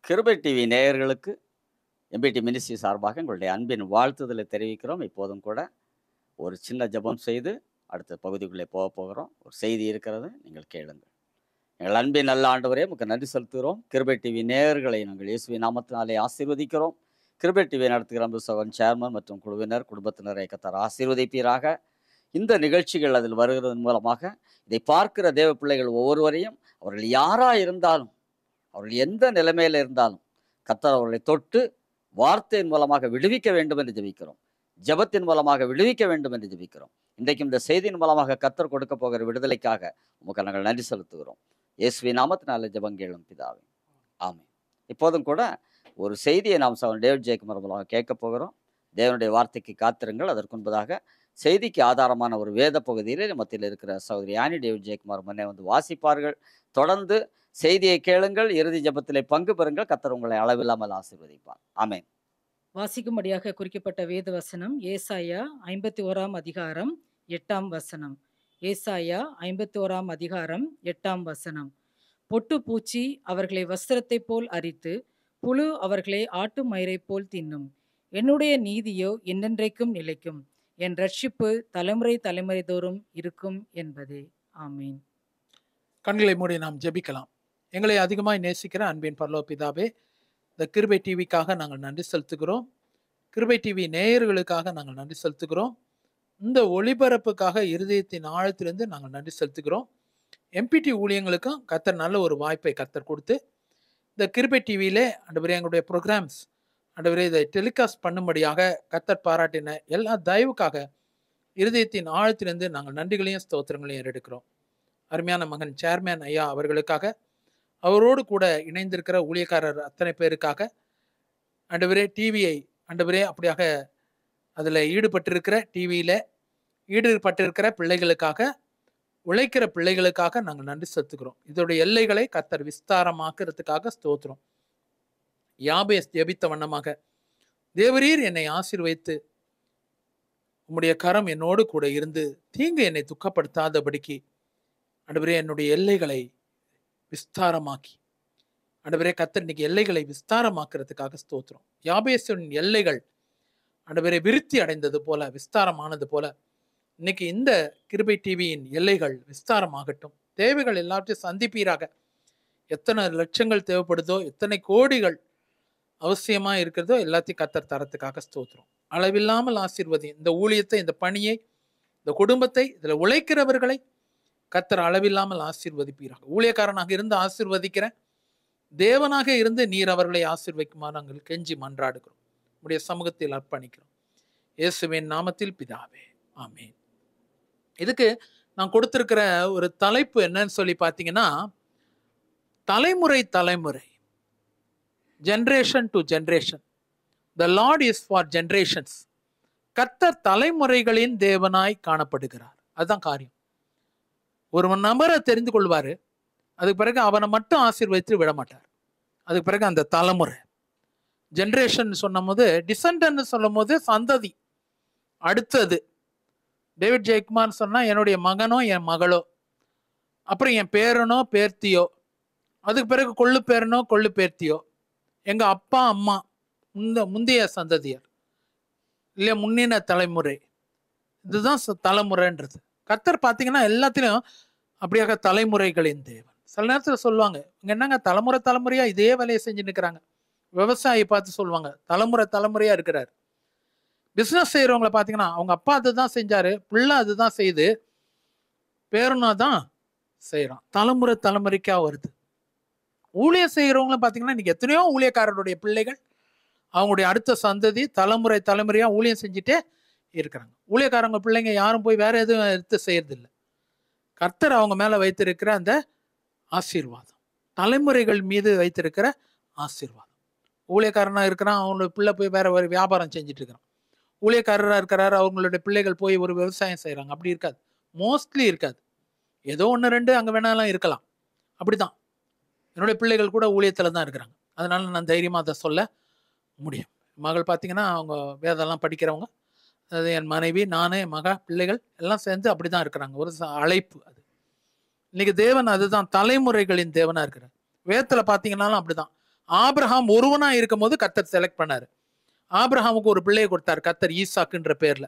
கிருபை டிவி நேயர்களுக்கு எம்பிடி மினிஸ்ட்ரி சார்பாக எங்களுடைய அன்பின் வாழ்த்துதலை தெரிவிக்கிறோம் இப்போதும் கூட ஒரு சின்ன ஜெபம் செய்து அடுத்த பகுதிக்குள்ளே போக போகிறோம் ஒரு செய்தி இருக்கிறது நீங்கள் கேளுங்கள் எங்கள் அன்பின் நல்ல ஆண்டவரே உமக்கு நன்றி செலுத்துகிறோம் கிருபை டிவி நேயர்களை நாங்கள் இயேசுவி நாமத்தினாலே ஆசீர்வதிக்கிறோம் கிருபை டிவி நடத்துகிற சகன் சேர்மன் மற்றும் குழுவினர் குடும்பத்தினரை கத்தர் ஆசீர்வதிப்பீராக இந்த நிகழ்ச்சிகள் அதில் வருகிறதன் மூலமாக இதை பார்க்கிற தேவ பிள்ளைகள் ஒவ்வொருவரையும் அவர்கள் யாராக இருந்தாலும் அவர்கள் எந்த நிலைமையில் இருந்தாலும் கத்தர் அவர்களை தொட்டு வார்த்தையின் மூலமாக விடுவிக்க வேண்டும் என்று ஜெபிக்கிறோம் ஜெபத்தின் மூலமாக விடுவிக்க வேண்டும் என்று ஜெபிக்கிறோம் இன்றைக்கும் இந்த செய்தியின் மூலமாக கத்தர் கொடுக்க போகிற விடுதலைக்காக உமக்கு நாங்கள் நன்றி செலுத்துகிறோம் இயேசுவி நாமத்தினால ஜெபம் கேளும் பிதாவே ஆமென் இப்போதும் கூட ஒரு செய்தியை நாம் சவன் டேவிட் ஜெயக்குமார் மூலமாக கேட்க போகிறோம் தேவனுடைய வார்த்தைக்கு காத்திருங்கள் அதற்கு முன்பதாக செய்திக்கு ஆதாரமான ஒரு வேத பகுதியில் மத்தியில் இருக்கிற சகோதரி ஆனி டேவிட் ஜெயக்குமார் முன்னே வந்து வாசிப்பார்கள் தொடர்ந்து செய்தியை கேளுங்கள் இறுதி ஜெபத்திலே பங்கு பெறுங்கள் கத்தர் உங்களை அளவில்லாமல் ஆசீர்வதிப்பார் ஆமென் வாசிக்கும்படியாக குறிக்கப்பட்ட வேத வசனம் ஏசாயா ஐம்பத்தி ஓராம் அதிகாரம் எட்டாம் வசனம் ஏசாயா ஐம்பத்தி ஓராம் அதிகாரம் எட்டாம் வசனம் பொட்டு பூச்சி அவர்களை வஸ்திரத்தைப் போல் அரித்து புழு அவர்களை ஆட்டு மயிரைப் போல் தின்னும் என்னுடைய நீதியோ என்னென்றைக்கும் நிலைக்கும் என் ரட்சிப்பு தலைமுறை தலைமுறை தோறும் இருக்கும் என்பதே ஆமீன் கண்களை மூடி நாம் ஜெபிக்கலாம் எங்களை அதிகமாய் நேசிக்கிற அன்பின் பரலோ பிதாவே இந்த கிருபை டிவிக்காக நாங்கள் நன்றி செலுத்துகிறோம் கிருபை டிவி நேயர்களுக்காக நாங்கள் நன்றி செலுத்துகிறோம் இந்த ஒளிபரப்புக்காக இருதயத்தின் ஆழத்திலிருந்து நாங்கள் நன்றி செலுத்துகிறோம் எம்பிடி ஊழியங்களுக்கும் கத்தர் நல்ல ஒரு வாய்ப்பை கத்தர் கொடுத்து இந்த கிருபை டிவியிலே அண்டவரே எங்களுடைய ப்ரோக்ராம்ஸ் அண்டவரே இதை டெலிகாஸ்ட் பண்ணும்படியாக கத்தர் பாராட்டின எல்லா தயவுக்காக இருதயத்தின் ஆழத்திலிருந்து நாங்கள் நன்றிகளையும் ஸ்தோத்திரங்களையும் ஏறெடுக்கிறோம் அருமையான மகன் சேர்மேன் ஐயா அவர்களுக்காக அவரோடு கூட இணைந்திருக்கிற ஊழியக்காரர் அத்தனை பேருக்காக ஆண்டவரே டிவியை ஆண்டவரே அப்படியாக அதில் ஈடுபட்டிருக்கிற டிவியில் ஈடுபட்டிருக்கிற பிள்ளைகளுக்காக உழைக்கிற பிள்ளைகளுக்காக நாங்கள் நன்றி செலுத்துக்கிறோம் இதோடைய எல்லைகளை கத்தர் விஸ்தாரமாக்குறதுக்காக ஸ்தோத்திரம் யாபேஸ் ஜெபித்த வண்ணமாக தேவரீர் என்னை ஆசீர்வைத்து உம்முடைய கரம் என்னோடு கூட இருந்து தீங்கு என்னை துக்கப்படுத்தாதபடிக்கு ஆண்டவரே என்னுடைய எல்லைகளை விஸ்தாரமாக்கி ஆண்டவரே கத்தர் இன்னைக்கு எல்லைகளை விஸ்தாரமாக்குறதுக்காக ஸ்தோத்திரம் யாபேசனின் எல்லைகள் ஆண்டவரே விருத்தி அடைந்தது போல விஸ்தாரமானது போல இன்னைக்கு இந்த கிருபை டிவியின் எல்லைகள் விஸ்தாரமாகட்டும் தேவைகள் எல்லாவற்றையும் சந்திப்பீராக எத்தனை லட்சங்கள் தேவைப்படுதோ எத்தனை கோடிகள் அவசியமா இருக்கிறதோ எல்லாத்தையும் கத்தர் தரத்துக்காக ஸ்தோத்திரம் அளவில்லாமல் ஆசீர்வதி இந்த ஊழியத்தை இந்த பணியை இந்த குடும்பத்தை இதுல உழைக்கிறவர்களை கத்தர் அளவில்லாமல் ஆசீர்வதிப்பீராக ஊழியக்காரனாக இருந்து ஆசீர்வதிக்கிறேன் தேவனாக இருந்து நீர் அவர்களை ஆசீர்வதிக்குமாறு நாங்கள் கெஞ்சி மன்றாடுகிறோம் உடைய சமூகத்தில் அர்ப்பணிக்கிறோம் இயேசுவின் நாமத்தில் பிதாவே ஆமேன் இதுக்கு நான் கொடுத்திருக்கிற ஒரு தலைப்பு என்னன்னு சொல்லி பார்த்தீங்கன்னா தலைமுறை தலைமுறை generation to generation the lord is for generations கத்தர் தலைமுறைகளின் தேவனாய் காணப்படுகிறார் அதுதான் காரியம் ஒரு நபரை தெரிந்து கொள்வாரு அதுக்கு பிறகு அவனை மட்டும் ஆசீர்வதித்து விட மாட்டார் அதுக்கு பிறகு அந்த தலைமுறை ஜென்ரேஷன் சொன்னும் போது டிசன்டன் சொல்லும் போது சந்ததி அடுத்தது டேவிட் ஜெயக்குமார் சொன்னா என்னுடைய மகனோ என் மகளோ அப்புறம் என் பேரனோ பேர்த்தியோ அதுக்கு பிறகு கொள்ளு பேரனோ கொள்ளு பேர்த்தியோ எங்க அப்பா அம்மா முந்த முந்தைய சந்ததியர் இல்லையா முன்னின தலைமுறை இதுதான் ச- தலைமுறைன்றது கத்தர் பார்த்தீங்கன்னா எல்லாத்திலும் அப்படியாக தலைமுறைகளின் தேவன் சில நேரத்தில் சொல்லுவாங்க இங்க என்னங்க தலைமுறை தலைமுறையா இதே வேலையை செஞ்சு நிற்கிறாங்க விவசாயி பார்த்து சொல்லுவாங்க தலைமுறை தலைமுறையா இருக்கிறார் பிசினஸ் செய்யறவங்கள பார்த்தீங்கன்னா அவங்க அப்பா அதுதான் செஞ்சாரு பிள்ளை அதுதான் செய்யுது பேரனா தான் செய்யறான் தலைமுறை தலைமுறைக்கா வருது ஊழியம் செய்யறவங்களும் பார்த்தீங்கன்னா இன்னைக்கு எத்தனையோ ஊழியக்காரருடைய பிள்ளைகள் அவங்களுடைய அடுத்த சந்ததி தலைமுறை தலைமுறையா ஊழியம் செஞ்சுட்டே இருக்கிறாங்க ஊழியக்காரங்க பிள்ளைங்க யாரும் போய் வேற எதுவும் எடுத்து செய்யறதில்ல கர்த்தர் அவங்க மேல வைத்திருக்கிற அந்த ஆசீர்வாதம் தலைமுறைகள் மீது வைத்திருக்கிற ஆசீர்வாதம் ஊழியக்காரனா இருக்கிறான் அவங்களோட பிள்ளை போய் வேற ஒரு வியாபாரம் செஞ்சுட்டு இருக்கிறான் ஊழியக்காரராக இருக்கிறாரு அவங்களுடைய பிள்ளைகள் போய் ஒரு விவசாயம் செய்கிறாங்க அப்படி இருக்காது மோஸ்ட்லி இருக்காது ஏதோ ஒன்று ரெண்டு அங்கே வேணாலும் இருக்கலாம் அப்படிதான் என்னுடைய பிள்ளைகள் கூட ஊழியத்தில் தான் இருக்கிறாங்க அதனால நான் தைரியமாக அதை சொல்ல முடியும் மகள் பார்த்தீங்கன்னா அவங்க வேதம்லாம் படிக்கிறவங்க அது என் மனைவி நானே என் மக பிள்ளைகள் எல்லாம் சேர்ந்து அப்படி தான் இருக்கிறாங்க ஒரு ச- அழைப்பு அது இன்னைக்கு தேவன் அதுதான் தலைமுறைகளின் தேவனா இருக்கிறார் வேதத்துல பார்த்தீங்கன்னாலும் அப்படிதான் ஆபிரகாம் ஒருவனா இருக்கும்போது கத்தர் செலக்ட் பண்ணாரு ஆபிரகாமுக்கு ஒரு பிள்ளையை கொடுத்தார் கத்தர் ஈசாக்குன்ற பேர்ல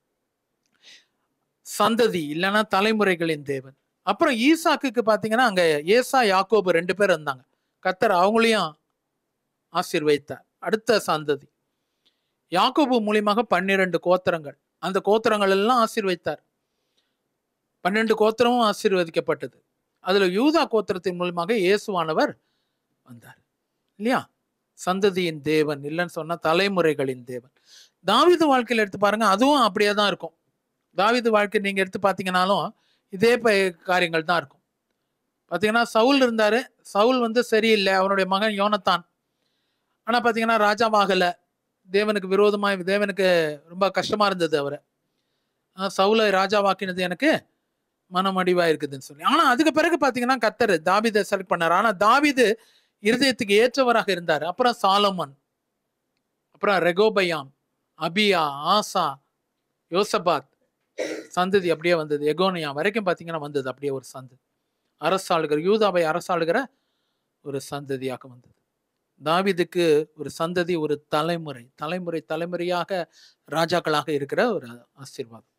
சந்ததி இல்லைன்னா தலைமுறைகளின் தேவன் அப்புறம் ஈசாக்குக்கு பாத்தீங்கன்னா அங்க ஏசா யாக்கோபு ரெண்டு பேர் இருந்தாங்க கத்தர் அவங்களையும் ஆசீர்வதித்தார் அடுத்த சந்ததி யாக்கோபு மூலியமாக பன்னிரண்டு கோத்திரங்கள் அந்த கோத்திரங்கள் எல்லாம் ஆசீர்வதித்தார் பன்னெண்டு கோத்திரமும் ஆசீர்வதிக்கப்பட்டது அதுல யூதா கோத்திரத்தின் மூலமாக இயேசுவானவர் வந்தார் இல்லையா சந்ததியின் தேவன் இல்லைன்னு சொன்னா தலைமுறைகளின் தேவன் தாவீது வாழ்க்கையில எடுத்து பாருங்க அதுவும் அப்படியே தான் இருக்கும் தாவீது வாழ்க்கை நீங்க எடுத்து பார்த்தீங்கன்னாலும் இதே ப- காரியங்கள் தான் இருக்கும் பார்த்தீங்கன்னா சவுல் இருந்தாரு சவுல் வந்து சரியில்லை அவனுடைய மகன் யோனத்தான் ஆனா பார்த்தீங்கன்னா ராஜாவாகல தேவனுக்கு விரோதமாய் தேவனுக்கு ரொம்ப கஷ்டமா இருந்தது அவரை ஆஹ் சவுலை ராஜாவாக்கினது எனக்கு மனமடிவா இருக்குதுன்னு சொல்லி ஆனா அதுக்கு பிறகு பாத்தீங்கன்னா கத்தர் தாவீதை செலக்ட் பண்ணார் ஆனா தாவீது இருதயத்துக்கு ஏற்றவராக இருந்தார் அப்புறம் சாலமன் அப்புறம் ரெகோபயாம் அபியா ஆசா யோசபாத் சந்ததி அப்படியே வந்தது எகோனியா வரைக்கும் பாத்தீங்கன்னா வந்தது அப்படியே ஒரு சந்ததி அரசாளுகிற யூதாவை அரசாளுகிற ஒரு சந்ததியாக வந்தது தாவீதுக்கு ஒரு சந்ததி ஒரு தலைமுறை தலைமுறை தலைமுறையாக ராஜாக்களாக இருக்கிற ஒரு ஆசீர்வாதம்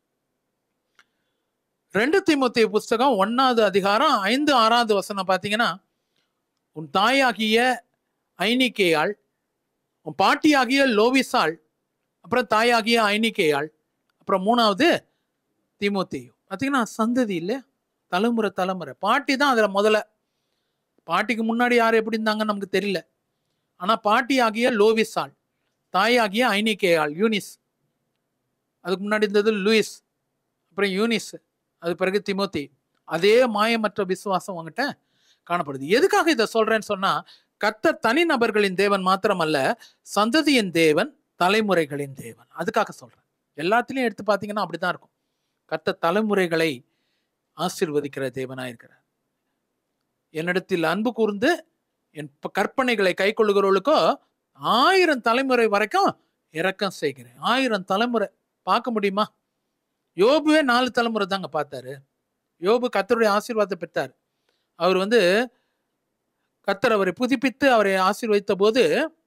ரெண்டு தீமோத்தேய புஸ்தகம் ஒன்னாவது அதிகாரம் ஐந்து ஆறாவது வசனம் பார்த்தீங்கன்னா உன் தாயாகிய ஐனிக்கேயாள் உன் பாட்டியாகிய லோவிசாள் அப்புறம் தாயாகிய ஐனிக்கேயாள் அப்புறம் மூணாவது தீமோத்தேயு பார்த்தீங்கன்னா சந்ததி இல்லை தலைமுறை தலைமுறை பாட்டி தான் அதில் முதல்ல பாட்டிக்கு முன்னாடி யார் எப்படி இருந்தாங்கன்னு நமக்கு தெரியல ஆனால் பாட்டி ஆகிய லோவிசாள் தாயாகிய ஐனிக்கேயாள் யூனிஸ் அதுக்கு முன்னாடி இருந்தது லூயிஸ் அப்புறம் யூனிஸ் அது பிறகு திமோத்தி அதே மாயமற்ற விசுவாசம் உங்ககிட்ட காணப்படுது எதுக்காக இதை சொல்றேன்னு சொன்னா கர்த்தர் தனிநபர்களின் தேவன் மாத்திரமல்ல சந்ததியின் தேவன் தலைமுறைகளின் தேவன் அதுக்காக சொல்றேன் எல்லாத்துலயும் எடுத்து பார்த்தீங்கன்னா அப்படிதான் இருக்கும் கர்த்தர் தலைமுறைகளை ஆசீர்வதிக்கிற தேவனா இருக்கிறார் என்னிடத்தில் அன்பு கூர்ந்து என் ப- கற்பனைகளை கை கொள்ளுகிறவர்களுக்கோ ஆயிரம் தலைமுறை வரைக்கும் இரக்கம் செய்கிறேன் ஆயிரம் தலைமுறை பார்க்க முடியுமா யோபுவே நாலு தலைமுறை தாங்க பார்த்தாரு யோபு கத்தருடைய ஆசீர்வாதத்தை பெற்றார் அவர் வந்து கத்தர் அவரை புதுப்பித்து அவரை ஆசீர்வதித்த போது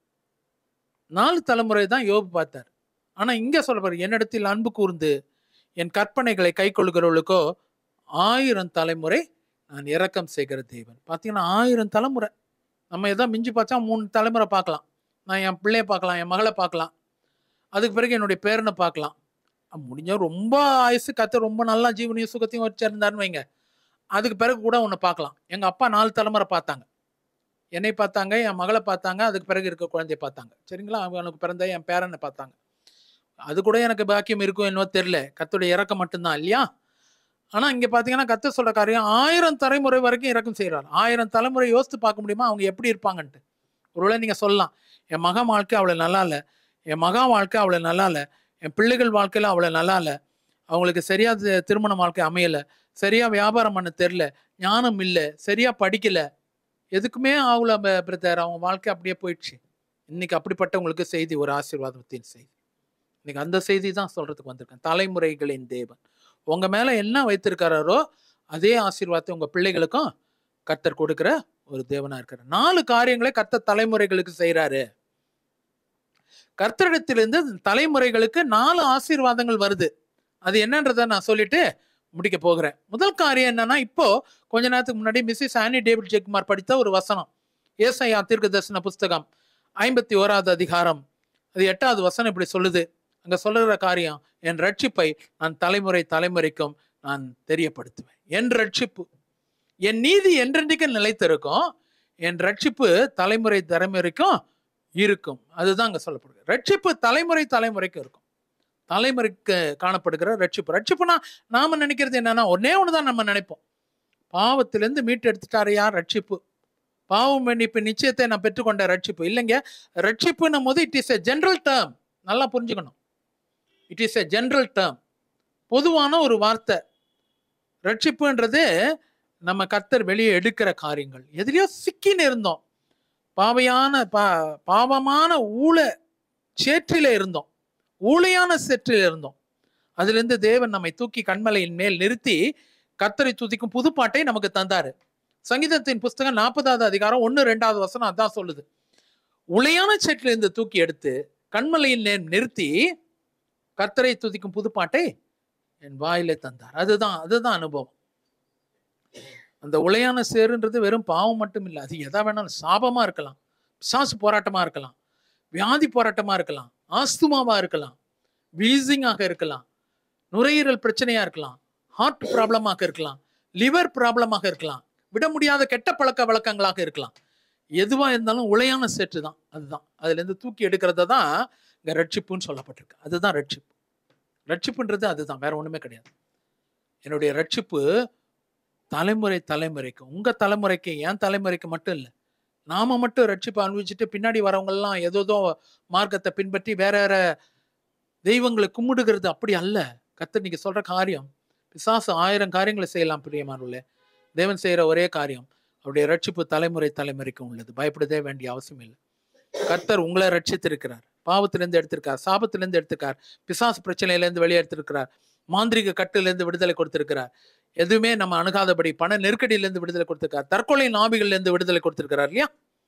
நாலு தலைமுறை தான் யோபு பார்த்தார் ஆனா இங்க சொல்ல என்னிடத்தில் அன்பு கூர்ந்து என் கற்பனைகளை கை கொள்கிறவர்களுக்கோ ஆயிரம் தலைமுறை நான் இரக்கம் செய்கிற தேவன் பார்த்தீங்கன்னா ஆயிரம் தலைமுறை நம்ம ஏதோ மிஞ்சி பார்த்தா மூணு தலைமுறை பார்க்கலாம் நான் என் பிள்ளைய பார்க்கலாம் என் மகளை பார்க்கலாம் அதுக்கு பிறகு என்னுடைய பேரனை பார்க்கலாம் அஹ் முடிஞ்ச ரொம்ப ஆயுசு கத்த ரொம்ப நல்லா ஜீவனையும் சுகத்தையும் வச்சிருந்தாருன்னு வைங்க அதுக்கு பிறகு கூட ஒன்று பார்க்கலாம் எங்கள் அப்பா நாலு தலைமுறை பார்த்தாங்க என்னை பார்த்தாங்க என் மகளை பார்த்தாங்க அதுக்கு பிறகு இருக்க குழந்தைய பார்த்தாங்க சரிங்களா அவனுக்கு பிறந்த என் பேரனை பார்த்தாங்க அது கூட எனக்கு பாக்கியம் இருக்கும் என்னவோ தெரியல கத்துடைய இறக்கம் மட்டும்தான் இல்லையா ஆனா இங்க பாத்தீங்கன்னா கத்த சொல்ற காரியம் ஆயிரம் தலைமுறை வரைக்கும் இறக்கம் செய்யறாரு ஆயிரம் தலைமுறை யோசித்து பார்க்க முடியுமா அவங்க எப்படி இருப்பாங்கன்ட்டு ஒருவேளை நீங்க சொல்லலாம் என் மகன் வாழ்க்கை அவ்வளவு நல்லா இல்ல என் மகா வாழ்க்கை அவ்வளவு நல்லா இல்ல என் பிள்ளைகள் வாழ்க்கையில அவ்வளவு நல்லா இல்ல அவங்களுக்கு சரியா தி- திருமண வாழ்க்கை அமையல சரியா வியாபாரம் பண்ண தெரியல ஞானம் இல்ல சரியா படிக்கல எதுக்குமே ஆகல பிரதர் அவங்க வாழ்க்கை அப்படியே போயிடுச்சு இன்னைக்கு அப்படிப்பட்டவங்களுக்கு செய்தி ஒரு ஆசீர்வாதத்தின் செய்தி இன்னைக்கு அந்த செய்தி தான் சொல்றதுக்கு வந்திருக்கேன் தலைமுறைகளின் தேவன் உங்க மேல என்ன வைத்திருக்காரோ அதே ஆசீர்வாதத்தை உங்க பிள்ளைகளுக்கும் கர்த்தர் கொடுக்கிற ஒரு தேவனா இருக்கிறார் நாலு காரியங்களை கர்த்தர் தலைமுறைகளுக்கு செய்றாரு கர்த்தரிடத்திலிருந்து தலைமுறைகளுக்கு நாலு ஆசீர்வாதங்கள் வருது அது என்னன்றதை நான் சொல்லிட்டு முடிக்க போகிறேன் முதல் காரியம் என்னன்னா இப்போ கொஞ்ச நேரத்துக்கு முன்னாடி மிஸ்ஸஸ் ஆனி டேவிட் ஜெயக்குமார் படித்த ஒரு வசனம் ஏசாயா தீர்க்க தரிசன புஸ்தகம் ஐம்பத்தி ஓராவது அதிகாரம் அது எட்டாவது வசனம் இப்படி சொல்லுது அங்க சொல்லுகிற காரியம் என் ரட்சிப்பை நான் தலைமுறை தலைமுறைக்கும் நான் தெரியப்படுத்துவேன் என் ரட்சிப்பு என் நீதி என்றென்றைக்கும் நிலைத்திருக்கும் என் ரட்சிப்பு தலைமுறை தலைமுறைக்கும் இருக்கும் அதுதான் அங்க சொல்லப்படுது ரட்சிப்பு தலைமுறை தலைமுறைக்கும் இருக்கும் தலைமுறைக்கு காணப்படுகிற ரட்சிப்பு ரட்சிப்புனா நாம நினைக்கிறது என்னன்னா ஒன்னே ஒண்ணுதான் நம்ம நினைப்போம் பாவத்திலிருந்து மீட்டு எடுத்துட்டாரையா ரட்சிப்பு பாவம் மன்னிப்பு நிச்சயத்தை நான் பெற்றுக்கொண்ட ரட்சிப்பு இல்லைங்க ரட்சிப்புன்னும் போது it is a general term நல்லா புரிஞ்சுக்கணும் it is a general term பொதுவான ஒரு வார்த்தை ரட்சிப்புன்றது நம்ம கர்த்தர் வெளியே எடுக்கிற காரியங்கள் எதிலையோ சிக்கின்னு இருந்தோம் பாவையான பா பாவமான ஊழ சேற்றில இருந்தோம் ஊழையான சேற்றில் இருந்தோம் அதிலிருந்து தேவன் நம்மை தூக்கி கண்மலையின் மேல் நிறுத்தி கர்த்தரை துதிக்கும் புதுப்பாட்டை நமக்கு தந்தாரு சங்கீதத்தின் புஸ்தகம் நாற்பதாவது அதிகாரம் ஒன்று ரெண்டாவது வசனம் அதான் சொல்லுது உளையான செட்டில இருந்து தூக்கி எடுத்து கண்மலையில் நே- நிறுத்தி கர்த்தரை துதிக்கும் புதுப்பாட்டை என் வாயிலே தந்தார் அதுதான் அதுதான் அனுபவம் அந்த உளையான சேருன்றது வெறும் பாவம் மட்டும் இல்லை அது எதா வேணாலும் சாபமா இருக்கலாம் பிசாசு போராட்டமா இருக்கலாம் வியாதி போராட்டமா இருக்கலாம் ஆஸ்துமாவா இருக்கலாம் வீசிங்காக இருக்கலாம் நுரையீரல் பிரச்சனையா இருக்கலாம் ஹார்ட் ப்ராப்ளமாக இருக்கலாம் லிவர் ப்ராப்ளமாக இருக்கலாம் விட முடியாத கெட்ட பழக்க வழக்கங்களாக இருக்கலாம் எதுவா இருந்தாலும் உளையான சேற்று தான் அதுதான் அதுல இருந்து தூக்கி எடுக்கிறத தான் இங்க ரட்சிப்புன்னு சொல்லப்பட்டிருக்கு அதுதான் ரட்சிப்பு ரட்சிப்புன்றது அதுதான் வேற ஒண்ணுமே கிடையாது என்னுடைய ரட்சிப்பு தலைமுறை தலைமுறைக்கு உங்க தலைமுறைக்கு என் தலைமுறைக்கு மட்டும் இல்லை நாம மட்டும் ரட்சிப்பு அனுபவிச்சுட்டு பின்னாடி வரவங்க எல்லாம் ஏதோதோ மார்க்கத்தை பின்பற்றி வேற வேற தெய்வங்களை கும்பிடுகிறது அப்படி அல்ல கர்த்தர் நீங்க சொல்ற காரியம் பிசாசு ஆயிரம் காரியங்களை செய்யலாம் பிரியமானவர்களே தேவன் செய்யற ஒரே காரியம் அவருடைய ரட்சிப்பு தலைமுறை தலைமுறைக்கும் உள்ளது பயப்படவே வேண்டிய அவசியம் இல்லை கர்த்தர் உங்களை ரட்சித்திருக்கிறார் பாவத்திலிருந்து எடுத்திருக்கார் சாபத்திலிருந்து எடுத்திருக்கார் பிசாசு பிரச்சனையிலேருந்து வெளியே எடுத்திருக்கிறார் மாந்திரிக கட்டிலிருந்து விடுதலை கொடுத்திருக்கிறார் எதுவுமே நம்ம அணுகாதபடி பண நெருக்கடியிலிருந்து விடுதலை கொடுத்திருக்கார் தற்கொலை நாபிகள்ல இருந்து விடுதலை கொடுத்திருக்கிறார் இல்லையா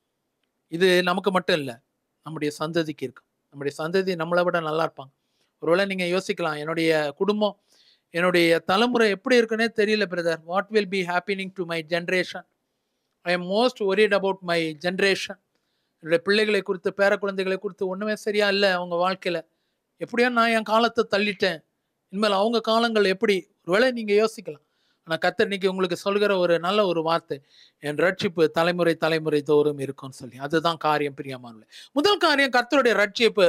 இது நமக்கு மட்டும் இல்லை நம்முடைய சந்ததிக்கு இருக்கும் நம்முடைய சந்ததி நம்மளை விட நல்லா இருப்பாங்க ஒருவேளை நீங்க யோசிக்கலாம் என்னுடைய குடும்பம் என்னுடைய தலைமுறை எப்படி இருக்குன்னே தெரியல brother what will be happening to my generation I am most worried about my generation என்னுடைய பிள்ளைகளை குறித்து பேர குழந்தைகளை குறித்து ஒன்றுமே சரியா இல்லை அவங்க வாழ்க்கையில் எப்படியோ நான் என் காலத்தை தள்ளிட்டேன் இனிமேல் அவங்க காலங்கள் எப்படி ஒருவேளை நீங்கள் யோசிக்கலாம் ஆனால் கத்தர் இன்னைக்கு உங்களுக்கு சொல்கிற ஒரு நல்ல ஒரு வார்த்தை என் ரட்சிப்பு தலைமுறை தலைமுறை தோறும் இருக்கும்னு சொல்லி அதுதான் காரியம் பிரியமானவர்களே முதல் காரியம் கர்த்தருடைய ரட்சிப்பு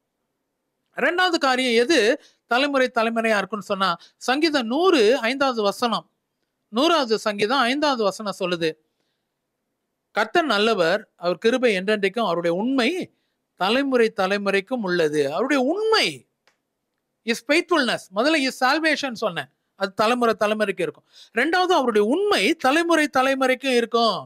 ரெண்டாவது காரியம் எது தலைமுறை தலைமுறையா இருக்குன்னு சொன்னா சங்கீதம் நூறு ஐந்தாவது வசனம் நூறாவது சங்கீதம் ஐந்தாவது வசனம் சொல்லுது கர்த்தர் நல்லவர் அவர் கிருபை என்றென்றைக்கும் அவருடைய உண்மை தலைமுறை தலைமுறைக்கும் உள்ளது அவருடைய உண்மை இஸ் ஃபெய்த்ஃபுல்னஸ் முதல்ல இஸ் சால்வேஷன் சொன்னேன் அது தலைமுறை தலைமுறைக்கு இருக்கும் ரெண்டாவது அவருடைய உண்மை தலைமுறை தலைமுறைக்கும் இருக்கும்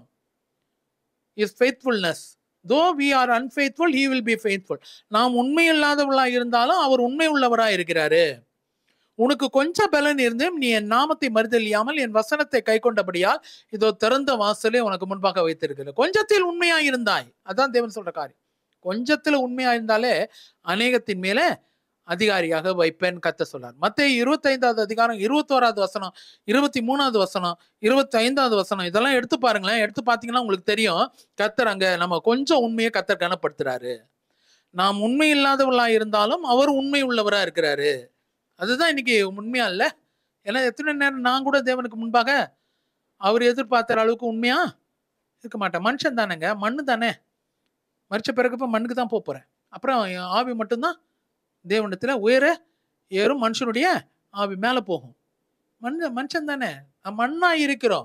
is faithfulness though we are unfaithful he will be faithful நாம் உண்மை இல்லாதவளா இருந்தாலும் அவர் உண்மை உள்ளவரா இருக்கிறாரு உனக்கு கொஞ்சம் பலன் இருந்து நீ என் நாமத்தை மறுதலியாமல் என் வசனத்தை கை கொண்டபடியால் இதோ திறந்த வாசலே உனக்கு முன்பாக வைத்திருக்கிறது கொஞ்சத்தில் உண்மையா இருந்தாய் அதான் தேவன் சொல்ற காரியம் கொஞ்சத்துல உண்மையா இருந்தாலே அநேகத்தின் மேலே அதிகாரியாக வைப்பேன் கத்த சொல்றார் மத்திய இருபத்தைந்தாவது அதிகாரம் இருபத்தோராவது வசனம் இருபத்தி மூணாவது வசனம் இருபத்தி ஐந்தாவது வசனம் இதெல்லாம் எடுத்து பாருங்களேன் எடுத்து பார்த்தீங்கன்னா உங்களுக்கு தெரியும் கத்தர் அங்க நம்ம கொஞ்சம் உண்மையை கத்தர் கனப்படுத்துறாரு நாம் உண்மை இல்லாதவர்களா இருந்தாலும் அவர் உண்மை உள்ளவரா இருக்கிறாரு அதுதான் இன்னைக்கு உண்மையா இல்ல ஏன்னா எத்தனை நேரம் நான் கூட தேவனுக்கு முன்பாக அவர் எதிர்பார்த்த அளவுக்கு உண்மையா இருக்க மாட்டேன் மனுஷன் தானேங்க மண்ணு தானே மறிச்ச பிறகு இப்ப மண்ணுக்கு தான் போப் போறேன் அப்புறம் என் ஆவி மட்டும்தான் தேவனத்துல உயர ஏறும் மனுஷனுடைய ஆவி மேல போகும் மண் மனுஷன் தானே நாம் மண்ணா இருக்கிறோம்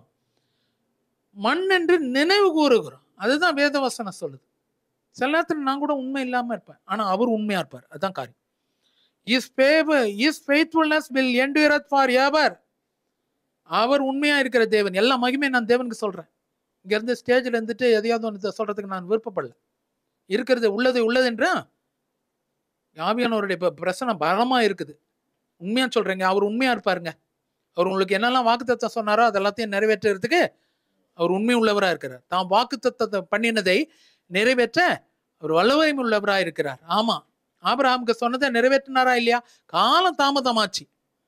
மண் என்று நினைவு கூறுகிறோம் அதுதான் வேதவசனம் சொல்லுது சில நேரத்தில் நான் கூட உண்மை இல்லாம இருப்பேன் ஆனா அவர் உண்மையா இருப்பார் அதுதான் காரியம் is favour is faithfulness will endureth for ever அவர் உண்மையா இருக்கிற தேவன் எல்லா மகிமையும் நான் தேவனுக்கு சொல்றேன் இங்க இருந்து ஸ்டேஜ்ல இருந்துட்டு எதையாவது ஒன்று சொல்றதுக்கு நான் விருப்பப்படல இருக்கிறது உள்ளது உள்ளது என்று ஆவியானவருடைய ப- பிரசனம் பலமா இருக்குது உண்மையா சொல்றேங்க அவர் உண்மையா இருப்பாருங்க அவர் உங்களுக்கு என்னெல்லாம் வாக்குத்தத்தம் சொன்னாரோ அதெல்லாத்தையும் நிறைவேற்றுறதுக்கு அவர் உண்மை உள்ளவரா இருக்கிறார் தாம் வாக்குத்தத்தத்தை பண்ணினதை நிறைவேற்ற அவர் வல்லவரை உள்ளவரா இருக்கிறார் ஆமா ஆபிரகாமுக்கு சொன்னதை நிறைவேற்றினாரா இல்லையா காலம் தாமதமாச்சு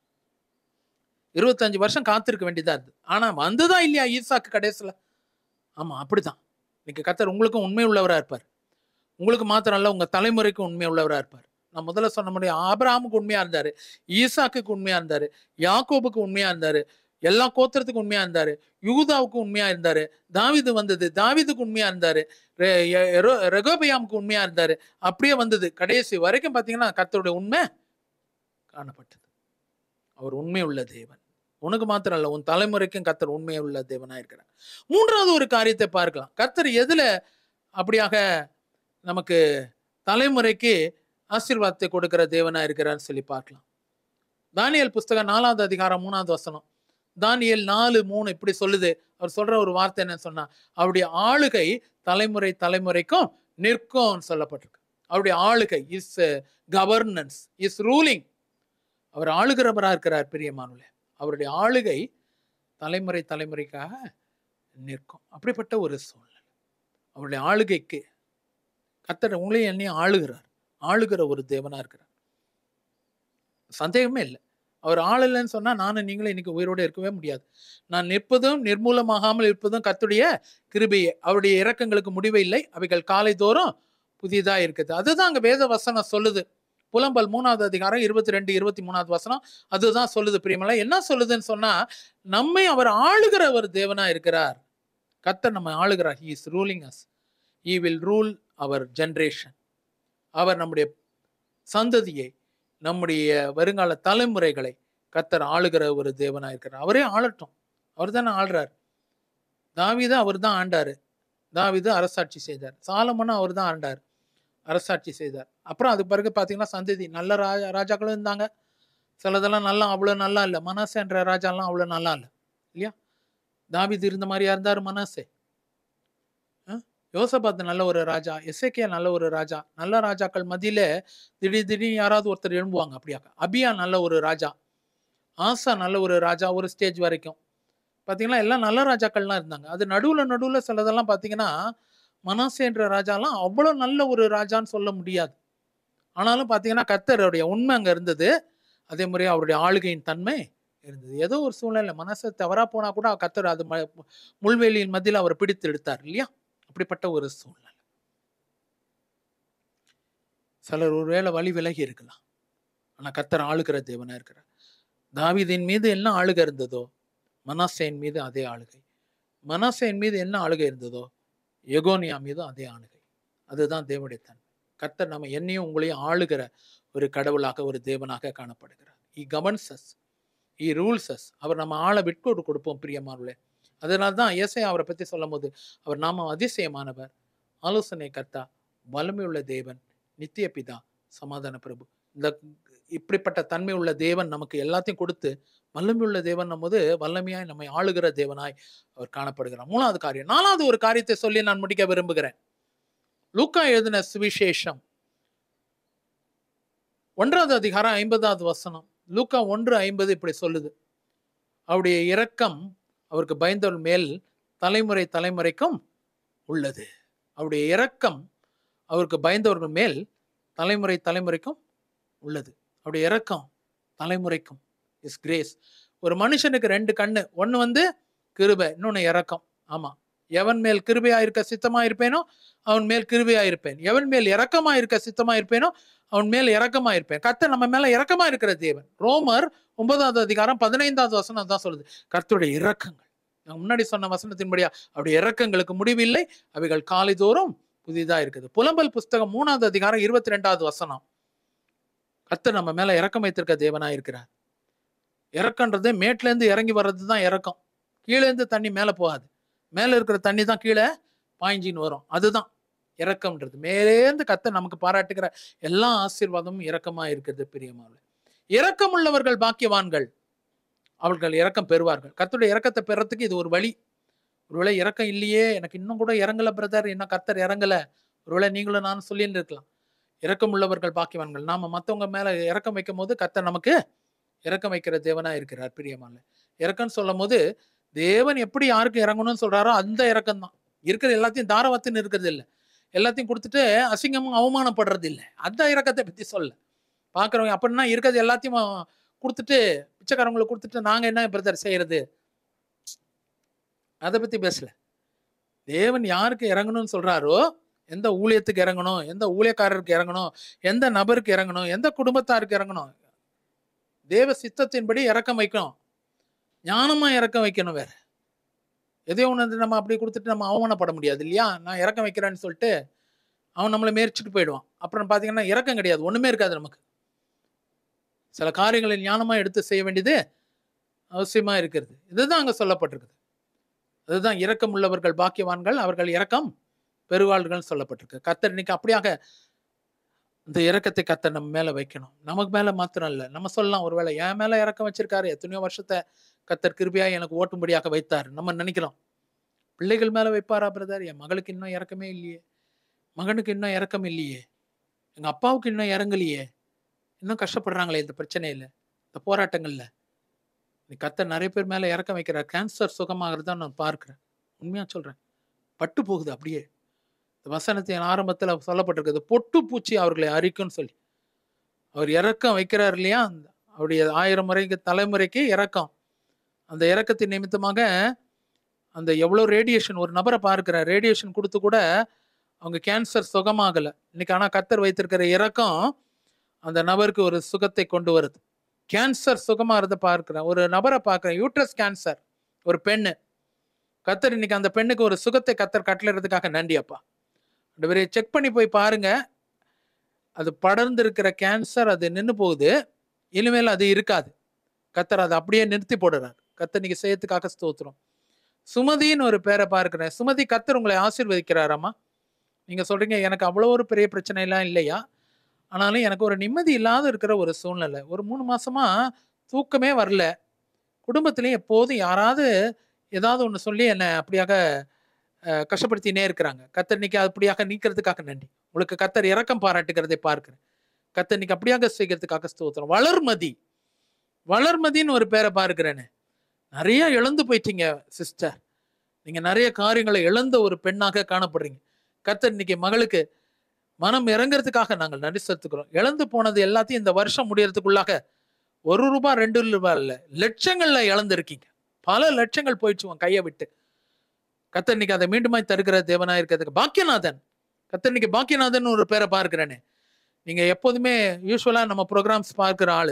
இருபத்தஞ்சு வருஷம் காத்திருக்க வேண்டியதா இருந்தது ஆனா வந்துதான் இல்லையா ஈசாக்கு கடைசியில ஆமா அப்படிதான் இன்னைக்கு கத்தர் உங்களுக்கும் உண்மை உள்ளவரா இருப்பார் உங்களுக்கு மாத்திரம் இல்ல உங்க தலைமுறைக்கும் உண்மை உள்ளவரா இருப்பார் நான் முதல்ல சொன்ன முடியும் ஆபிரகாமுக்கு உண்மையா இருந்தாரு ஈசாக்குக்கு உண்மையா இருந்தாரு யாக்கோபுக்கு உண்மையா இருந்தாரு எல்லா கோத்திரத்துக்கும் உண்மையா இருந்தாரு யூதாவுக்கு உண்மையா இருந்தாரு தாவீது வந்தது தாவீதுக்கு உண்மையா இருந்தாரு ரெ- எ- எரோ- ரெகோபியாமுக்கு உண்மையா இருந்தாரு அப்படியே வந்தது கடைசி வரைக்கும் பாத்தீங்கன்னா கர்த்தருடைய உண்மை காணப்பட்டது அவர் உண்மை உள்ள தேவன் உனக்கு மாத்திரம் இல்ல உன் தலைமுறைக்கும் கர்த்தர் உண்மை உள்ள தேவனா இருக்கிறார் மூன்றாவது ஒரு காரியத்தை பார்க்கலாம் கர்த்தர் எதுல அப்படியாக நமக்கு தலைமுறைக்கு ஆசீர்வாதத்தை கொடுக்கிற தேவனா இருக்கிறான்னு சொல்லி பார்க்கலாம் தானியல் புஸ்தகம் நாலாவது அதிகாரம் மூணாவது வசனம் தானியல் நாலு மூணு இப்படி சொல்லுது அவர் சொல்ற ஒரு வார்த்தை என்ன சொன்னா அவருடைய ஆளுகை தலைமுறை தலைமுறைக்கும் நிற்கும் சொல்லப்பட்டிருக்கு அவருடைய ஆளுகை இஸ் கவர்னன்ஸ் இஸ் ரூலிங் அவர் ஆளுகிறவரா இருக்கிறார் பிரியமானுல அவருடைய ஆளுகை தலைமுறை தலைமுறைக்காக நிற்கும் அப்படிப்பட்ட ஒரு சூழ்நிலை அவருடைய ஆளுகைக்கு கத்தர் உங்களையும் என்னையும் ஆளுகிறார் ஆளுகிற ஒரு தேவனா இருக்கிறார் சந்தேகமே இல்லை அவர் ஆளலைன்னு சொன்னா நானும் நீங்களும் இன்னைக்கு உயிரோடு இருக்கவே முடியாது நான் நிற்பதும் நிர்மூலமாகாமல் இருப்பதும் கத்துடைய கிருபையே அவருடைய இரக்கங்களுக்கு முடிவு இல்லை அவைகள் காலை தோறும் புதிதா இருக்குது அதுதான் அங்க வேத வசனம் சொல்லுது புலம்பல் மூணாவது அதிகாரம் இருபத்தி ரெண்டு இருபத்தி மூணாவது வசனம் அதுதான் சொல்லுது பிரியமலா என்ன சொல்லுதுன்னு சொன்னா நம்மை அவர் ஆளுகிற ஒரு தேவனா இருக்கிறார் கத்தர் நம்ம ஆளுகிறார் he is ruling us he will rule அவர் ஜென்ரேஷன் அவர் நம்முடைய சந்ததியை நம்முடைய வருங்கால தலைமுறைகளை கத்தர் ஆளுகிற ஒரு தேவனா இருக்கிறார் அவரே ஆளட்டும் அவர் தானே ஆள்றார் தாவீது அவர் தான் ஆண்டாரு தாவீது அரசாட்சி செய்தார் சாலமனும் அவர் தான் ஆண்டார் அரசாட்சி செய்தார் அப்புறம் அது பிறகு பார்த்தீங்கன்னா சந்ததி நல்ல ராஜா ராஜாக்களும் இருந்தாங்க சிலதெல்லாம் நல்லா அவ்வளோ நல்லா இல்லை மனசு என்ற ராஜாலாம் அவ்வளோ நல்லா இல்லை இல்லையா தாவீது இருந்த மாதிரியா இருந்தார் மனசே யோசபாத் நல்ல ஒரு ராஜா எசேக்கியா நல்ல ஒரு ராஜா நல்ல ராஜாக்கள் மத்தியில திடீர் திடீர்னு யாராவது ஒருத்தர் எழும்புவாங்க அப்படியா அபியா நல்ல ஒரு ராஜா ஆசா நல்ல ஒரு ராஜா ஒரு ஸ்டேஜ் வரைக்கும் பார்த்தீங்கன்னா எல்லாம் நல்ல ராஜாக்கள்லாம் இருந்தாங்க அது நடுவில் நடுவில் சிலதெல்லாம் பார்த்தீங்கன்னா மனாசே என்ற ராஜாலாம் அவ்வளோ நல்ல ஒரு ராஜான்னு சொல்ல முடியாது ஆனாலும் பார்த்தீங்கன்னா கத்தருடைய உண்மை அங்கே இருந்தது அதே மாதிரி அவருடைய ஆளுகையின் தன்மை இருந்தது ஏதோ ஒரு சூழ்நிலை மனசை தவறா போனா கூட கத்தர் அது ம- முள்வேலியின் மத்தியில் அவர் பிடித்து எடுத்தார் இல்லையா அப்படிப்பட்ட ஒரு சூழ்நிலை சிலர் ஒருவேளை வழி விலகி இருக்கலாம் ஆனா கத்தர் ஆளுகிற தேவனா இருக்கிறார் தாவீதின் மீது என்ன ஆளுகை இருந்ததோ மனாசேன் மீது அதே ஆளுகை மனாசேன் மீது என்ன ஆளுகை இருந்ததோ எகோனியா மீது அதே ஆளுகை அதுதான் தேவனுடைய தன்மை கர்த்தர் நம்ம என்னையும் உங்களையும் ஆளுகிற ஒரு கடவுளாக ஒரு தேவனாக காணப்படுகிறார் இ கவர்ன்சஸ் இ ரூல்சஸ் அவர் நம்ம ஆளை விட்டு கொடுப்போம் பிரியமானவர்களே அதனால தான் இயேசை அவரை பற்றி சொல்லும் போது அவர் நாம அதிசயமானவர் ஆலோசனை கர்த்தா வலிமையுள்ள தேவன் நித்திய பிதா சமாதான பிரபு இந்த இப்படிப்பட்ட தன்மை உள்ள தேவன் நமக்கு எல்லாத்தையும் கொடுத்து வல்லமையுள்ள தேவன் போது வல்லமையாய் நம்மை ஆளுகிற தேவனாய் அவர் காணப்படுகிறார் மூணாவது காரியம் நாலாவது ஒரு காரியத்தை சொல்லி நான் முடிக்க விரும்புகிறேன் லூக்கா எழுதின சுவிசேஷம் ஒன்றாவது அதிகாரம் ஐம்பதாவது வசனம் லூக்கா ஒன்று ஐம்பது இப்படி சொல்லுது அவருடைய இரக்கம் அவருக்கு பயந்தவள் மேல் தலைமுறை தலைமுறைக்கும் உள்ளது அவருடைய இரக்கம் அவருக்கு பயந்தவர்கள் மேல் தலைமுறை தலைமுறைக்கும் உள்ளது அவருடைய இரக்கம் தலைமுறைக்கும் இஸ் கிரேஸ் ஒரு மனுஷனுக்கு ரெண்டு கண்ணு ஒன்று வந்து கிருபை இன்னொன்று இரக்கம் ஆமா எவன் மேல் கிருபையா இருக்க சித்தமா இருப்பேனோ அவன் மேல் கிருபையா இருப்பேன் எவன் மேல் இரக்கமா இருக்க சித்தமா இருப்பேனோ அவன் மேல் இரக்கமா இருப்பேன் கர்த்தர் நம்ம மேல இரக்கமா இருக்கிற தேவன் ரோமர் ஒன்பதாவது அதிகாரம் பதினைந்தாவது வசனம் தான் சொல்லுது கர்த்தருடைய இரக்கங்கள் நான் முன்னாடி சொன்ன வசனத்தின்படியா அவருடைய இரக்கங்களுக்கு முடிவில்லை அவைகள் காலைதோறும் புதிதா இருக்குது புலம்பல் புஸ்தகம் மூணாவது அதிகாரம் இருபத்தி ரெண்டாவது வசனம் கர்த்தர் நம்ம மேல இறக்கம் வைத்திருக்க தேவனா இருக்கிறார் இறக்கன்றது மேட்ல இருந்து இறங்கி வர்றது தான் இறக்கம் கீழே இருந்து தண்ணி மேல போகாது மேல இருக்கிற தண்ணி தான் கீழே பாய்ஞ்சின்னு வரும் அதுதான் இறக்கம்ன்றது மேலேந்து கத்த நமக்கு பாராட்டுகிற எல்லா ஆசீர்வாதமும் இரக்கமா இருக்கிறது பிரியமான இரக்கம் உள்ளவர்கள் பாக்கியவான்கள் அவர்கள் இரக்கம் பெறுவார்கள் கர்த்தருடைய இரக்கத்தை பெறத்துக்கு இது ஒரு வழி ஒருவேளை இரக்கம் இல்லையே எனக்கு இன்னும் கூட இறங்கல பிரதர் இன்னும் கர்த்தர் இறங்கல ஒருவேளை நீங்களும் நானும் சொல்லிட்டு இருக்கலாம் இரக்கம் உள்ளவர்கள் பாக்கியவான்கள் நாம மத்தவங்க மேல இரக்கம் வைக்கும் போது கர்த்தர் நமக்கு இரக்கம் வைக்கிற தேவனா இருக்கிறார் பிரியமான இரக்கம்னு சொல்லும் போது தேவன் எப்படி யாருக்கு இறங்கணும்னு சொல்றாரோ அந்த இரக்கம் தான் இருக்கிற எல்லாத்தையும் தாரவத்துன்னு இருக்கிறது இல்லை எல்லாத்தையும் கொடுத்துட்டு அசிங்கமும் அவமானப்படுறது இல்லை அந்த இரக்கத்தை பத்தி சொல்ல பாக்குறவங்க அப்படின்னா இருக்கிறது எல்லாத்தையும் கொடுத்துட்டு பிச்சைக்காரங்களுக்கு கொடுத்துட்டு நாங்க என்ன பிரதர் செய்யறது அதை பத்தி பேசல தேவன் யாருக்கு இறங்கணும்னு சொல்றாரோ எந்த ஊழியத்துக்கு இறங்கணும் எந்த ஊழியக்காரருக்கு இறங்கணும் எந்த நபருக்கு இறங்கணும் எந்த குடும்பத்தாருக்கு இறங்கணும் தேவ சித்தத்தின்படி இறக்கம் வைக்கணும் ஞானமா இறக்கம் வைக்கணும் வேற எதையோ ஒன்று நம்ம அப்படி கொடுத்துட்டு நம்ம அவமானப்பட முடியாது இல்லையா நான் இறக்கம் வைக்கிறேன்னு சொல்லிட்டு அவன் நம்மளை மேய்ச்சிட்டு போயிடுவான் அப்புறம் பார்த்தீங்கன்னா இறக்கம் கிடையாது ஒண்ணுமே இருக்காது நமக்கு சில காரியங்களை ஞானமா எடுத்து செய்ய வேண்டியது அவசியமா இருக்கிறது இதுதான் அங்க சொல்லப்பட்டிருக்குது அதுதான் இரக்கம் உள்ளவர்கள் பாக்கியவான்கள் அவர்கள் இரக்கம் பெருவாள்கள் சொல்லப்பட்டிருக்கு கத்தர் இன்னைக்கு அப்படியாக இந்த இரக்கத்தை கத்தர் நம்ம மேல வைக்கணும் நமக்கு மேல மாத்திரம் இல்ல நம்ம சொல்லலாம் ஒருவேளை என் மேல இறக்கம் வச்சிருக்காரு எத்தனையோ வருஷத்தை கத்தர் கிருபியா எனக்கு ஓட்டும்படியாக வைத்தார் நம்ம நினைக்கிறோம் பிள்ளைகள் மேல வைப்பாரா பிரதர் என் மகளுக்கு இன்னும் இறக்கமே இல்லையே மகனுக்கு இன்னும் இறக்கம் இல்லையே எங்க அப்பாவுக்கு இன்னும் இறங்கலையே இன்னும் கஷ்டப்படுறாங்களே இந்த பிரச்சனையில இந்த போராட்டங்கள்ல இந்த கத்தர் நிறைய பேர் மேல இறக்கம் வைக்கிறார் கேன்சர் சுகமாகிறத நான் பார்க்கிறேன் உண்மையா சொல்றேன் பட்டு போகுது அப்படியே இந்த வசனத்தின் ஆரம்பத்துல சொல்லப்பட்டிருக்குது பொட்டு பூச்சி அவர்களை அரிக்கும்னு சொல்லி அவர் இறக்கம் வைக்கிறார் இல்லையா அந்த அவருடைய ஆயிரம் முறைக்கு தலைமுறைக்கு இறக்கம் அந்த இறக்கத்தின் நிமித்தமாக அந்த எவ்வளோ ரேடியேஷன் ஒரு நபரை பார்க்கிறார் ரேடியேஷன் கொடுத்து கூட அவங்க கேன்சர் சுகமாகலை இன்னைக்கு ஆனால் கத்தர் வைத்திருக்கிற இறக்கம் அந்த நபருக்கு ஒரு சுகத்தை கொண்டு வருது கேன்சர் சுகமாகிறத பார்க்கிறேன் ஒரு நபரை பார்க்குறேன் யூட்ரஸ் கேன்சர் ஒரு பெண்ணு கத்தர் இன்னைக்கு அந்த பெண்ணுக்கு ஒரு சுகத்தை கத்தர் கட்டளைறதுக்காக நன்றி அப்பா ஆண்டவரே செக் பண்ணி போய் பாருங்க அது படர்ந்து இருக்கிற கேன்சர் அது நின்று போகுது இனிமேல் அது இருக்காது கத்தர் அதை அப்படியே நிறுத்தி போடுறார் கத்தர் இன்னைக்கு செய்யறதுக்காக ஸ்தோத்திரம் சுமதின்னு ஒரு பேரை பார்க்கிறேன் சுமதி கத்தர் உங்களை ஆசீர்வதிக்கிறாராம்மா நீங்க சொல்றீங்க எனக்கு அவ்வளோ ஒரு பெரிய பிரச்சனை எல்லாம் இல்லையா ஆனாலும் எனக்கு ஒரு நிம்மதி இல்லாத இருக்கிற ஒரு சூழ்நிலை ஒரு மூணு மாசமா தூக்கமே வரல குடும்பத்திலையும் எப்போதும் யாராவது ஏதாவது ஒன்று சொல்லி என்னை அப்படியாக அஹ், கஷ்டப்படுத்தினே இருக்கிறாங்க கத்தர் இன்னைக்கு அப்படியாக நீக்கிறதுக்காக நன்றி உங்களுக்கு கத்தர் இறக்கம் பாராட்டுகிறதை பார்க்கிறேன் கத்தர் இன்னைக்கு அப்படியாக செய்கிறதுக்காக ஸ்தோத்திரம் வளர்மதி வளர்மதின்னு ஒரு பேரை பார்க்கிறேனே நிறைய இழந்து போயிட்டீங்க சிஸ்டர் நீங்க நிறைய காரியங்களை இழந்த ஒரு பெண்ணாக காணப்படுறீங்க கத்தர் இன்னைக்கு மகளுக்கு மனம் இறங்குறதுக்காக நாங்கள் நன்றி செலுத்துக்கிறோம் இழந்து போனது எல்லாத்தையும் இந்த வருஷம் முடியறதுக்குள்ளாக ஒரு ரூபாய் ரெண்டு ரூபாய் இல்ல லட்சங்கள்ல இழந்திருக்கீங்க பல லட்சங்கள் போயிடுச்சு உன் கையை விட்டு கத்தர் இன்னைக்கு அதை மீண்டுமாய் தருகிற தேவனா இருக்கிறதுக்கு பாக்கியநாதன் கத்தர் இன்னைக்கு பாக்கியநாதன் ஒரு பேரை பார்க்கிறேனே நீங்க எப்போதுமே யூஸ்வலா நம்ம ப்ரோக்ராம்ஸ் பார்க்கிற ஆளு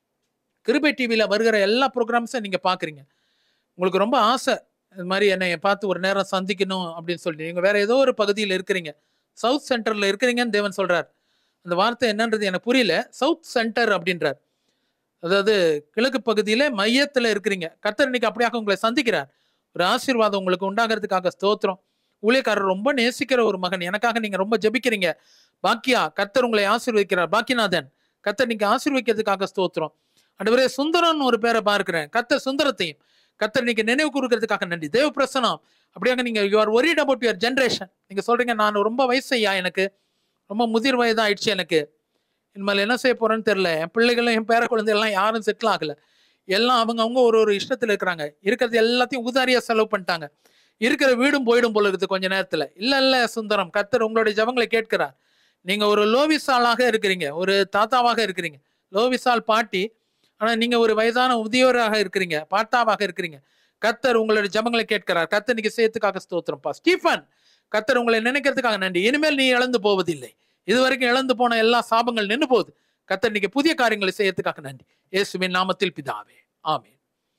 கிருபை டிவியில வருகிற எல்லா ப்ரோக்ராம்ஸும் நீங்க பாக்குறீங்க உங்களுக்கு ரொம்ப ஆசை இது மாதிரி என்னை பார்த்து ஒரு நேரம் சந்திக்கணும் அப்படின்னு சொல்லிட்டு நீங்க வேற ஏதோ ஒரு பகுதியில் இருக்கிறீங்க சவுத் சென்டர்ல இருக்கிறீங்கன்னு தேவன் சொல்றார் அந்த வார்த்தை என்னன்றது எனக்கு புரியல சவுத் சென்டர் அப்படின்றார் அதாவது கிழக்கு பகுதியில மையத்துல இருக்கிறீங்க கர்த்தர் இன்னைக்கு அப்படியாக உங்களை சந்திக்கிறார் ஒரு ஆசீர்வாதம் உங்களுக்கு உண்டாகிறதுக்காக ஸ்தோத்திரம் ஊழியக்காரர் ரொம்ப நேசிக்கிற ஒரு மகன் எனக்காக நீங்க ரொம்ப ஜெபிக்கிறீங்க பாக்கியா கர்த்தர் உங்களை ஆசீர்வதிக்கிறார் பாக்கியநாதன் கர்த்தர் நீங்க ஆசீர்வதிக்கிறதுக்காக ஸ்தோத்திரம் அண்டவரே சுந்தரன் ஒரு பேரை பார்க்கிறேன் கர்த்தர் சுந்தரத்தையும் கர்த்தர் நீங்க நினைவு கூறுகிறதுக்காக நன்றி தேவ பிரசனம் அப்படியாக நீங்க you are worried about your generation நீங்க சொல்றீங்க நான் ரொம்ப வயசையா எனக்கு ரொம்ப முதிர் வயதா ஆயிடுச்சு எனக்கு இனிமேல் என்ன செய்ய போறேன்னு தெரியல என் பிள்ளைகளும் என் பேர குழந்தைகள்லாம் யாரும் செட்டில் ஆகல எல்லாம் அவங்க அவங்க ஒரு ஒரு இஷ்டத்துல இருக்கிறாங்க இருக்கிறது எல்லாத்தையும் உதாரியா செலவு பண்ணிட்டாங்க இருக்கிற வீடும் போயிடும் போல இருக்குது கொஞ்ச நேரத்துல இல்ல இல்ல சுந்தரம் கர்த்தர் உங்களுடைய ஜபங்களை கேட்கிறார் நீங்க ஒரு லோவிசாலாக இருக்கிறீங்க ஒரு தாத்தாவாக இருக்கிறீங்க லோவிசால் பாட்டி ஆனா நீங்க ஒரு வயதான முதியோராக இருக்கிறீங்க பாட்டாவாக இருக்கிறீங்க கத்தர் உங்களுடைய ஜபங்களை கேட்கிறார் கத்தர் நீங்க செய்யறதுக்காக ஸ்தோத்திரம்ப்பா ஸ்டீஃபன் கத்தர் உங்களை நினைக்கிறதுக்காக நன்றி இனிமேல் நீ இழந்து போவதில்லை இதுவரைக்கும் இழந்து போன எல்லா சாபங்கள் நின்று போகுது கத்தர் நீங்க புதிய காரியங்களை செய்யறதுக்காக நன்றி இயேசுவின் நாமத்தில் பிதாவே ஆமென்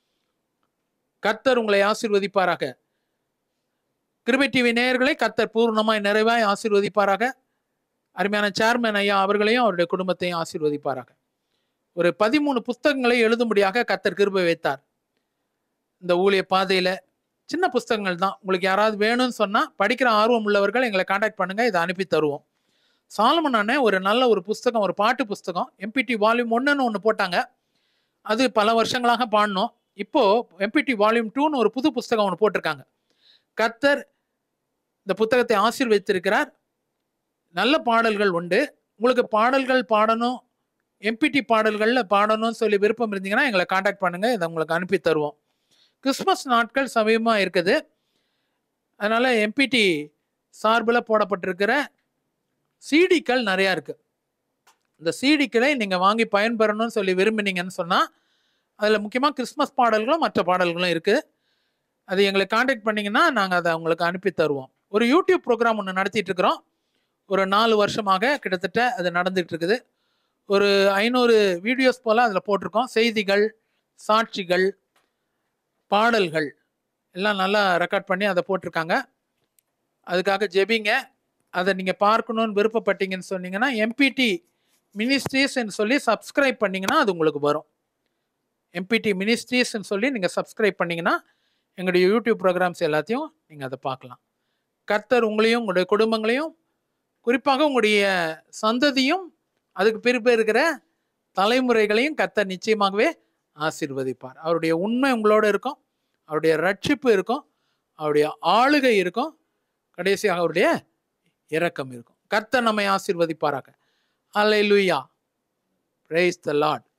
கத்தர் உங்களை ஆசீர்வதிப்பாராக கிருபை டிவி நேயர்களை கத்தர் பூர்ணமாய் நிறைவாய் ஆசீர்வதிப்பாராக அருமையான சேர்மன் ஐயா அவர்களையும் அவருடைய குடும்பத்தையும் ஆசீர்வதிப்பாராக ஒரு பதிமூணு புஸ்தகங்களை எழுதும்படியாக கத்தர் கிருபை வைத்தார் இந்த ஊழிய பாதையில சின்ன புஸ்தகங்கள் தான் உங்களுக்கு யாராவது வேணும்னு சொன்னா படிக்கிற ஆர்வம் உள்ளவர்கள் எங்களை காண்டாக்ட் பண்ணுங்க இதை அனுப்பி தருவோம் சாலமன் அண்ணன் ஒரு நல்ல ஒரு புஸ்தகம் ஒரு பாட்டு புஸ்தகம் எம்பிடி வால்யூம் ஒன்றுன்னு ஒன்று போட்டாங்க அது பல வருஷங்களாக பாடினோம் இப்போ எம்பிடி வால்யூம் டூன்னு ஒரு புது புஸ்தகம் ஒன்று போட்டிருக்காங்க கத்தர் இந்த புத்தகத்தை ஆசீர்வதித்திருக்கிறார் நல்ல பாடல்கள் உண்டு உங்களுக்கு பாடல்கள் பாடணும் எம்பிடி பாடல்களில் பாடணும்னு சொல்லி விருப்பம் இருந்தீங்கன்னா எங்களை காண்டாக்ட் பண்ணுங்க இதை உங்களுக்கு அனுப்பி தருவோம் கிறிஸ்மஸ் நாட்கள் சமீபமாக இருக்குது அதனால எம்பிடி சார்பில் போடப்பட்டிருக்கிற சிடிக்கள் நிறையா இருக்கு இந்த சிடிக்களை நீங்கள் வாங்கி பயன்பெறணும்னு சொல்லி விரும்பினீங்கன்னு சொன்னால் அதில் முக்கியமாக கிறிஸ்மஸ் பாடல்களும் மற்ற பாடல்களும் இருக்குது அது எங்களை காண்டாக்ட் பண்ணிங்கன்னா நாங்கள் அதை உங்களுக்கு அனுப்பி தருவோம் ஒரு யூடியூப் ப்ரோக்ராம் ஒன்று நடத்திட்டு இருக்கிறோம் ஒரு நாலு வருஷமாக கிட்டத்தட்ட அது நடந்துட்டு இருக்குது ஒரு ஐநூறு வீடியோஸ் போல் அதில் போட்டிருக்கோம் செய்திகள் சாட்சிகள் பாடல்கள் எல்லாம் நல்லா ரெக்கார்ட் பண்ணி அதை போட்டிருக்காங்க அதுக்காக ஜெபிங்க அதை நீங்கள் பார்க்கணுன்னு விருப்பப்பட்டீங்கன்னு சொன்னீங்கன்னா எம்பிடி மினிஸ்ட்ரீஸ்ன்னு சொல்லி சப்ஸ்கிரைப் பண்ணீங்கன்னா அது உங்களுக்கு வரும் எம்பிடி மினிஸ்ட்ரீஸ்ன்னு சொல்லி நீங்கள் சப்ஸ்கிரைப் பண்ணீங்கன்னா எங்களுடைய யூடியூப் ப்ரோக்ராம்ஸ் எல்லாத்தையும் நீங்கள் அதை பார்க்கலாம் கர்த்தர் உங்களையும் உங்களுடைய குடும்பங்களையும் குறிப்பாக உங்களுடைய சந்ததியும் அதுக்கு பிறப்பு இருக்கிற தலைமுறைகளையும் கர்த்தர் நிச்சயமாகவே ஆசீர்வதிப்பார் அவருடைய உண்மை உங்களோட இருக்கும் அவருடைய ரட்சிப்பு இருக்கும் அவருடைய ஆளுகை இருக்கும் கடைசியாக அவருடைய இரக்கம் இருக்கும் கர்த்தர் நம்மை ஆசீர்வதிப்பாராக அல்லேலூயா praise the லார்ட்